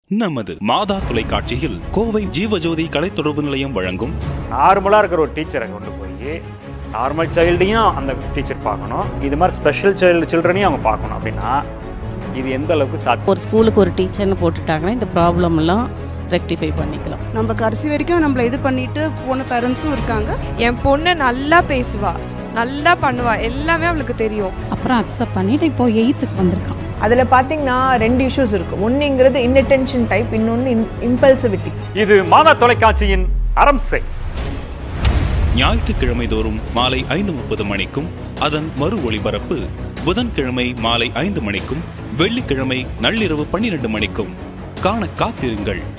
நமது மாதா தொலைக்காட்சியில் கோவை ஜீவஜோதி கலை தொடர்பு நிலையம் வழங்கும் நார்மலாக இருக்கிற ஒரு டீச்சரை கொண்டு போய் நார்மல் சைல்டையும் அந்த டீச்சர் பார்க்கணும் இது மாதிரி ஸ்பெஷல் சைல்டு சில்ட்ரனையும் அவங்க பார்க்கணும் அப்படின்னா இது எந்த அளவுக்கு சாத்தியம் ஒரு ஸ்கூலுக்கு ஒரு டீச்சர்னு போட்டுட்டாங்கன்னா இந்த ப்ராப்ளம் எல்லாம் ரெக்டிஃபை பண்ணிக்கலாம் நம்ம கடைசி வரைக்கும் நம்மள இது பண்ணிட்டு போன பேரண்ட்ஸும் இருக்காங்க என் பொண்ணு நல்லா பேசுவா நல்லா பண்ணுவா எல்லாமே அவளுக்கு தெரியும் அப்புறம் அக்செப்ட் பண்ணிட்டு இப்போ எயித்துக்கு வந்திருக்கான் அதில் பார்த்தீங்கன்னா ரெண்டு இஷ்யூஸ் இருக்குது ஒன்றுங்கிறது இன்னட்டென்ஷன் டைப் இன்னொன்று இம்பல்சிவிட்டி இது மாதா தொலைக்காட்சியின் அரம்சை ஞாயிற்றுக்கிழமை தோறும் மாலை ஐந்து முப்பது மணிக்கும் அதன் மறு ஒளிபரப்பு புதன்கிழமை மாலை ஐந்து மணிக்கும் வெள்ளிக்கிழமை நள்ளிரவு பன்னிரண்டு மணிக்கும் காண காத்திருங்கள்